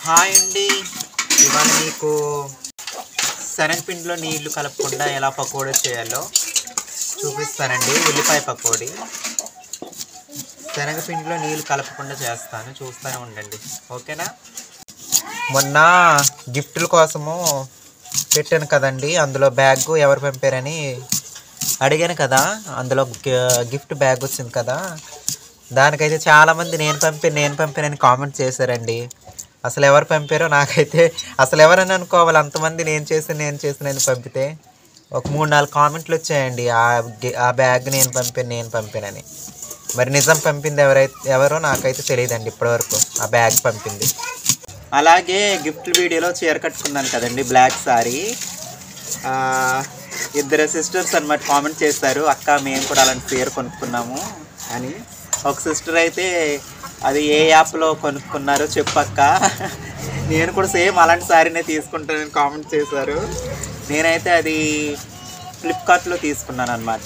Hi అండి ఇవాళ మీకు శనగపిండిలో నీళ్లు కలపకుండా ఎలా పకోడీ చేయాలో చూపిస్తానండి ఉల్లిపాయ పకోడీ శనగపిండిలో నీళ్లు కలపకుండా చేస్తాను చూస్తూనే ఉండండి ఓకేనా మొన్న గిఫ్టుల కోసము పెట్టాను కదండి అందులో బ్యాగ్ ఎవరు పంపారని అడిగాను కదా అందులో గి- గిఫ్ట్ బ్యాగ్ వచ్చింది కదా దానికైతే చాలామంది నేను పంపాను నేను పంపానని కామెంట్ చేశారండి అసలు ఎవరు పంపారో నాకైతే అసలు ఎవరని అనుకోవాలి అంతమంది నేను చేసి నేను చేసినని పంపితే ఒక మూడు నాలుగు కామెంట్లు వచ్చాయండి ఆ గి- ఆ బ్యాగ్ నేను పంపాను నేను పంపానని మరి నిజం పంపింది ఎవరైతే ఎవరో నాకైతే తెలియదండి ఇప్పటివరకు ఆ బ్యాగ్ పంపింది అలాగే గిఫ్ట్ వీడియోలో చీర కట్టుకున్నాను కదండి బ్లాక్ సారీ ఆ, ఇద్దరు సిస్టర్స్ అన్నమాట కామెంట్ చేశారు అక్క మేము కూడా అలాంటి చీర కొనుక్కున్నాము అని ఒక సిస్టర్ అయితే అది ఏ యాప్లో కొనుక్కున్నారో చెప్పక్క నేను కూడా సేమ్ అలాంటి శారీనే తీసుకుంటానని కామెంట్ చేశారు నేనైతే అది ఫ్లిప్కార్ట్లో తీసుకున్నాను అనమాట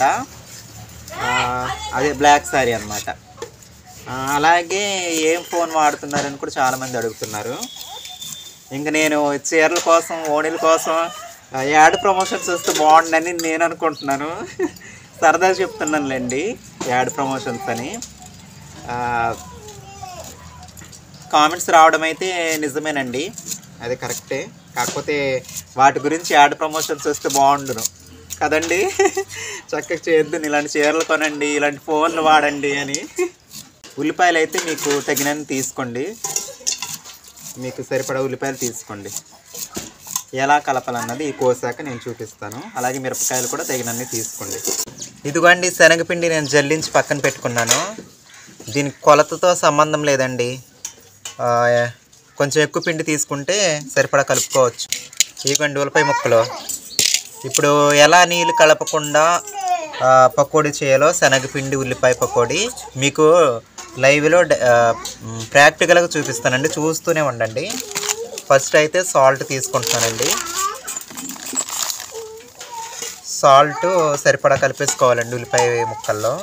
అదే బ్లాక్ శారీ అనమాట అలాగే ఏం ఫోన్ వాడుతున్నారని కూడా చాలామంది అడుగుతున్నారు ఇంకా నేను చీరల కోసం ఓణీల కోసం ఆ, యాడ్ ప్రమోషన్స్ వస్తే బాగుండని నేను అనుకుంటున్నాను సరదా చెప్తున్నానులేండి యాడ్ ప్రమోషన్స్ అని ఆ, కామెంట్స్ రావడం అయితే నిజమేనండి అది కరెక్టే కాకపోతే వాటి గురించి యాడ్ ప్రమోషన్స్ వస్తే బాగుండును కదండి చక్కగా చేద్దు ఇలాంటి చీరలు కొనండి ఇలాంటి ఫోన్లు వాడండి అని ఉల్లిపాయలు అయితే మీకు తగినన్ని తీసుకోండి మీకు సరిపడా ఉల్లిపాయలు తీసుకోండి ఎలా కలపాలన్నది ఈ కోసాక నేను చూపిస్తాను అలాగే మిరపకాయలు కూడా తగినన్ని తీసుకోండి ఇదిగోండి శనగపిండి నేను జల్లించి పక్కన పెట్టుకున్నాను దీనికి కొలతతో సంబంధం లేదండి ఆ, కొంచెం ఎక్కువ పిండి తీసుకుంటే సరిపడా కలుపుకోవచ్చు ఇదిగోండి ఉల్లిపాయ ముక్కలు ఇప్పుడు ఎలా నీళ్ళు కలపకుండా ఆ, పకోడీ చేయాలో శనగపిండి ఉల్లిపాయ పకోడీ మీకు లైవ్లో డ- ఆ, మ్, ప్రాక్టికల్గా చూపిస్తానండి చూస్తూనే ఉండండి ఫస్ట్ అయితే సాల్ట్ తీసుకుంటున్నానండి సాల్ట్ సరిపడా కలిపేసుకోవాలండి ఉల్లిపాయ ముక్కల్లో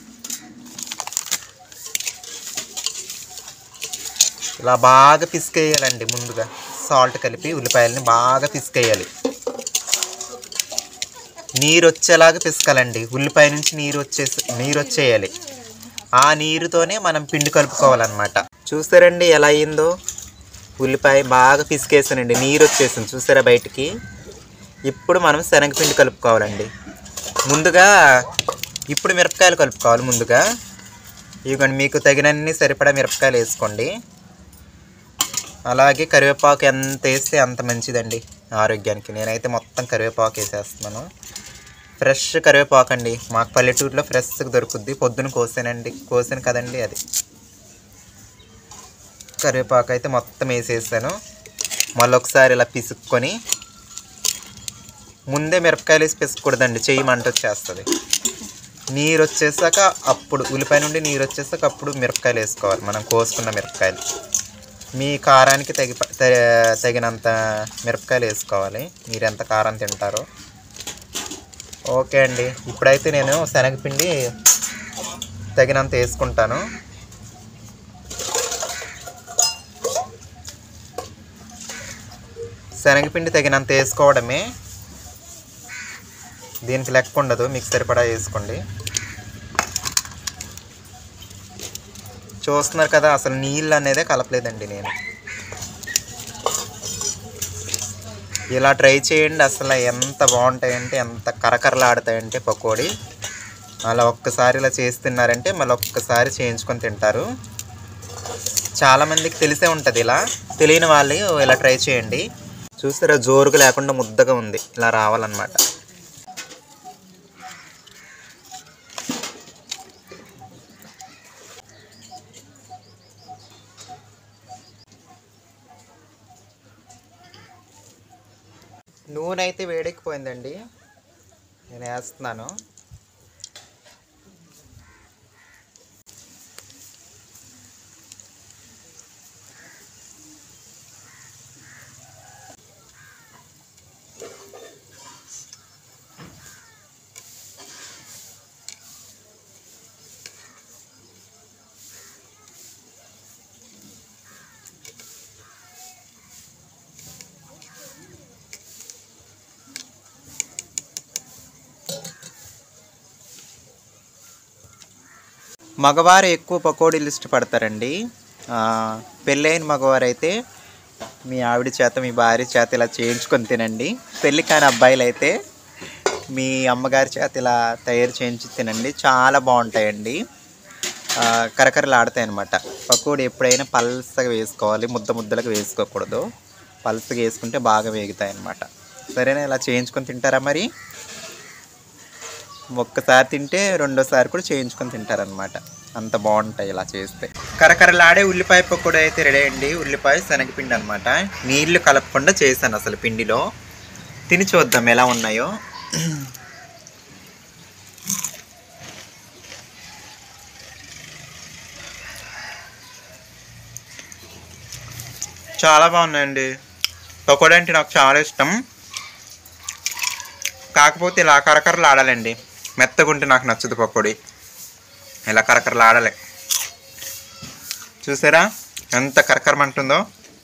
ఇలా బాగా పిసికేయాలండి ముందుగా సాల్ట్ కలిపి ఉల్లిపాయలని బాగా పిసికేయాలి నీరు వచ్చేలాగా పిసకాలండి ఉల్లిపాయ నుంచి నీరు వచ్చేసి నీరు వచ్చేయాలి ఆ నీరుతోనే మనం పిండి కలుపుకోవాలన్నమాట చూసారండి ఎలా అయిందో ఉల్లిపాయ బాగా పిసికేసానండి నీరు వచ్చేసింది చూసారా బయటికి ఇప్పుడు మనం శనగపిండి కలుపుకోవాలండి ముందుగా ఇప్పుడు మిరపకాయలు కలుపుకోవాలి ముందుగా ఇవ్వండి మీకు తగినన్ని సరిపడా మిరపకాయలు వేసుకోండి అలాగే కరివేపాకు ఎంత వేస్తే అంత మంచిదండి ఆరోగ్యానికి నేనైతే మొత్తం కరివేపాకు వేసేస్తున్నాను ఫ్రెష్ కరివేపాకు అండి మాకు పల్లెటూరులో ఫ్రెష్గా దొరుకుద్ది పొద్దున కోసానండి కోసాను కదండి అది కరివేపాకు అయితే మొత్తం వేసేసాను మళ్ళీ ఒకసారి ఇలా పిసుక్కొని ముందే మిరపకాయలు వేసి పిసకూడదండి చెయ్యి మంట వచ్చేస్తుంది నీరు వచ్చేసాక అప్పుడు ఉల్లిపాయ నుండి నీరు వచ్చేసాక అప్పుడు మిరపకాయలు వేసుకోవాలి మనం కోసుకున్న మిరపకాయలు మీ కారానికి తగి త- తగినంత మిరపకాయలు వేసుకోవాలి మీరు ఎంత కారం తింటారో ఓకే అండి ఇప్పుడైతే నేను శనగపిండి తగినంత వేసుకుంటాను శనగపిండి తగినంత వేసుకోవడమే దీనికి లెక్క ఉండదు మీకు సరిపడా వేసుకోండి చూస్తున్నారు కదా అసలు నీళ్ళు అనేదే కలపలేదండి నేను ఇలా ట్రై చేయండి అసలు ఎంత బాగుంటాయంటే ఎంత కరకరలాడతాయంటే పకోడీ అలా ఒక్కసారి ఇలా చేసి తిన్నారంటే మళ్ళీ ఒక్కసారి చేయించుకొని తింటారు చాలామందికి తెలిసే ఉంటుంది ఇలా తెలియని వాళ్ళు ఇలా ట్రై చేయండి చూస్తారా జోరుగా లేకుండా ముద్దగా ఉంది ఇలా రావాలన్నమాట నూనె అయితే వేడెక్కిపోయిందండి నేను వేస్తున్నాను మగవారు ఎక్కువ పకోడీలు ఇష్టపడతారండి ఆ, పెళ్ళైన మగవారు అయితే మీ ఆవిడ చేత మీ భార్య చేత ఇలా చేయించుకొని తినండి పెళ్ళి కాని అబ్బాయిలు అయితే మీ అమ్మగారి చేత ఇలా తయారు చేయించి తినండి చాలా బాగుంటాయండి ఆ, కరకరలాడతాయి అనమాట పకోడీ ఎప్పుడైనా పల్సగా వేసుకోవాలి ముద్ద ముద్దలకు వేసుకోకూడదు పల్సగా వేసుకుంటే బాగా వేగుతాయి అనమాట సరేనా ఇలా చేయించుకొని తింటారా మరి ఒక్కసారి తింటే రెండోసారి కూడా చేయించుకొని తింటారనమాట అంత బాగుంటాయి ఇలా చేస్తే కరకరలాడే ఉల్లిపాయ పకోడీ అయితే రెడీ అండి ఉల్లిపాయ శనగపిండి అనమాట నీళ్లు కలపకుండా చేశాను అసలు పిండిలో తిని చూద్దాం ఎలా ఉన్నాయో చాలా బాగున్నాయండి పకోడీ అంటే నాకు చాలా ఇష్టం కాకపోతే ఇలా కరకరలు ఆడాలండి మెత్తగుంటే నాకు నచ్చదు పకోడీ ఇలా కరకరలు ఆడాలి చూసారా ఎంత కరకరమంటుందో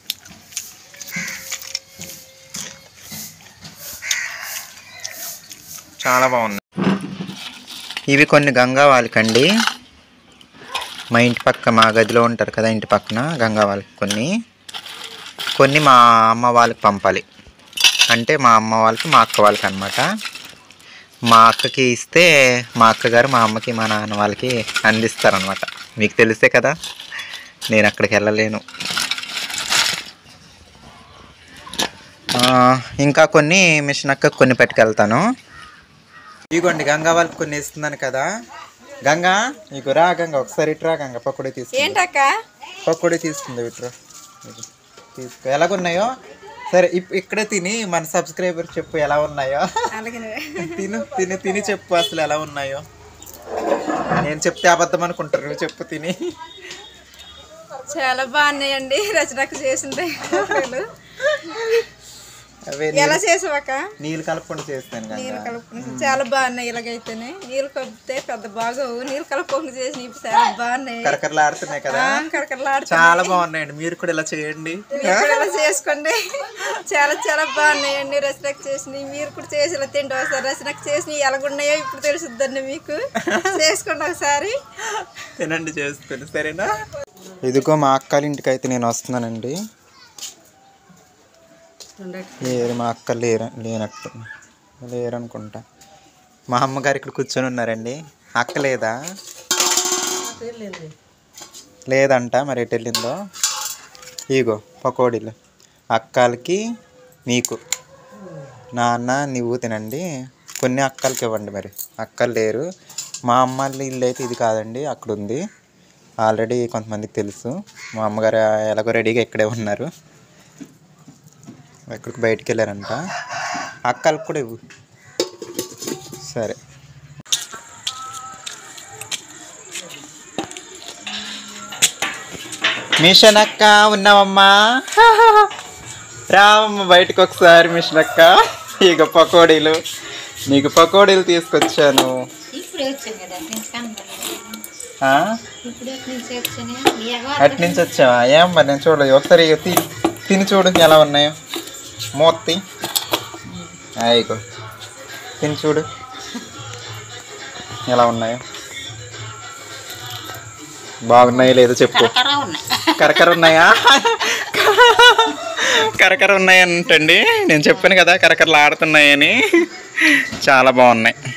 చాలా బాగుంది ఇవి కొన్ని గంగా వాళ్ళకండి మా ఇంటి పక్క మా గదిలో ఉంటారు కదా ఇంటి పక్కన గంగా వాళ్ళకి కొన్ని కొన్ని మా అమ్మ వాళ్ళకి పంపాలి అంటే మా అమ్మ వాళ్ళకి మా అక్క వాళ్ళకి అనమాట మా అక్కకి ఇస్తే మా అక్కగారు మా అమ్మకి మా నాన్న వాళ్ళకి అందిస్తారనమాట మీకు తెలిసే కదా నేను అక్కడికి వెళ్ళలేను ఆ, ఇంకా కొన్ని మిషన్ అక్క కొన్ని పట్టుకెళ్తాను ఇదిగోండి గంగా వాళ్ళకి కొన్ని ఇస్తున్నాను కదా గంగా నీకు రా గంగా ఒకసారి ఇటురా గంగా పకోడీ తీసుకుంది ఏంటక్క పకోడీ తీసుకుంది ఇటురా ఇది తీసుకో ఎలాగున్నాయో సరే ఇప్- ఇక్కడే తిని మన సబ్స్క్రైబర్ చెప్పు ఎలా ఉన్నాయో అలాగే తిను తిని తిని చెప్పు అసలు ఎలా ఉన్నాయో నేను చెప్తే అబద్ధం అనుకుంటారు నువ్వు చెప్పు తిని చాలా బాగున్నాయండి రచనకు చేసింది అవే ఎలా చేసావక్క నీళ్ళు కలుపుకొని చేస్తాను నీళ్ళు కదా కలుపుకుని చాలా బాగున్నాయి ఇలాగైతేనే నీళ్ళు కలిపితే పెద్ద బాగోవు నీళ్ళు కలుపుకొని చేసి నీకు చాలా బాగున్నాయి కరకరలు ఆడుతున్నాయి కదా కరకరలాడుతా చాలా బాగున్నాయండి మీరు కూడా ఇలా చేయండి మీరు కూడా ఇలా చేసుకోండి చాలా చాలా బాగున్నాయండి రచనకు చేసినవి మీరు కూడా చేసి ఇలా తిండి ఒకసారి రచనకు చేసినవి ఎలాగున్నాయో ఇప్పుడు తెలుసుద్దండి మీకు చేసుకోండి ఒకసారి తినండి చేసుకొని సరేనా ఇదిగో మా అక్కల ఇంటికి అయితే నేను వస్తున్నానండి లేరు మా అక్క లేరు లేనట్టు లేరు అనుకుంటా మా అమ్మగారు ఇక్కడ కూర్చొని ఉన్నారండి అక్క లేదా లేదంట మరి ఎటు వెళ్ళిందో ఇగో పకోడీలు అక్కలకి మీకు నాన్న నువ్వు తినండి కొన్ని అక్కలకి ఇవ్వండి మరి అక్కలు లేరు మా అమ్మ వాళ్ళ ఇల్లు అయితే ఇది కాదండి అక్కడ ఉంది ఆల్రెడీ కొంతమందికి తెలుసు మా అమ్మగారు ఎలాగో రెడీగా ఇక్కడే ఉన్నారు ఎక్కడికి బయటికి వెళ్ళారంట అక్కలకు కూడా ఇవ్వు సరే మిషన్ అక్క ఉన్నావమ్మా రావమ్మ బయటకు ఒకసారి మిషన్ అక్క ఇక పకోడీలు నీకు పకోడీలు తీసుకొచ్చాను ఇప్పుడే వచ్చాను కదా పెంచుకాను ఆ? ఇప్పుడే నుంచి వచ్చాను ఎగవ అటు నుంచి వచ్చావా ఏం మరి నేను చూడలేదు ఒకసారి ఇక తి తిని చూడు ఎలా ఉన్నాయో మూర్తి అయ్యో తిని చూడు ఎలా ఉన్నాయో బాగున్నాయో లేదో చెప్పు కరకరా ఉన్నాయి కరకర ఉన్నాయా కరకర ఉన్నాయంటండి నేను చెప్పాను కదా కరకరలు ఆడుతున్నాయని చాలా బాగున్నాయి